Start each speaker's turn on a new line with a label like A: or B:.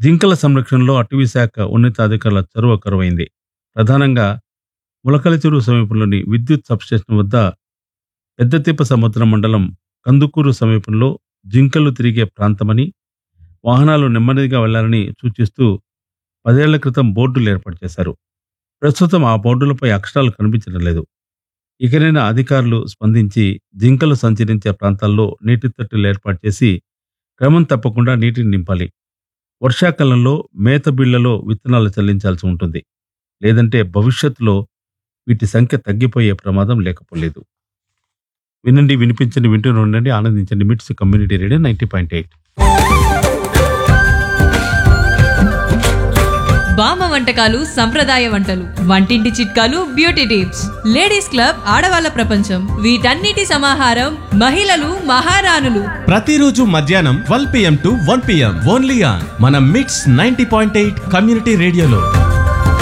A: జింకల సంరక్షణలో అటవీ శాఖ ఉన్నతాధికారుల చొరవ కరువైంది ప్రధానంగా ములకల చెరువు సమీపంలోని విద్యుత్ సబ్స్టేషన్ వద్ద పెద్దతిప్ప సముద్రం మండలం కందుకూరు సమీపంలో జింకలు తిరిగే ప్రాంతమని వాహనాలు నెమ్మదిగా వెళ్లాలని సూచిస్తూ పదేళ్ల క్రితం బోర్డులు ఏర్పాటు చేశారు ప్రస్తుతం ఆ బోర్డులపై అక్షరాలు కనిపించడం లేదు ఇకనైనా అధికారులు స్పందించి జింకలు సంచరించే ప్రాంతాల్లో నీటి తొట్టెలు ఏర్పాటు చేసి క్రమం తప్పకుండా నీటిని నింపాలి వర్షాకాలంలో మేత బిళ్లలో విత్తనాలు చెల్లించాల్సి ఉంటుంది లేదంటే భవిష్యత్తులో వీటి సంఖ్య తగ్గిపోయే ప్రమాదం లేకపోలేదు వినండి వినిపించండి వింటూనే ఉండండి ఆనందించండి MITS community radio ninety point eight
B: బామ్మ వంటకాలు సంప్రదాయ వంటలు వంటింటి చిట్కాలు బ్యూటీ టిప్స్ లేడీస్ క్లబ్ ఆడవాళ్ళ ప్రపంచం వీటన్నిటి సమాహారం మహిళలు మహారాణులు
C: ప్రతిరోజు మధ్యాహ్నం twelve PM to one PM only on మన MITS ninety point eight community రేడియోలో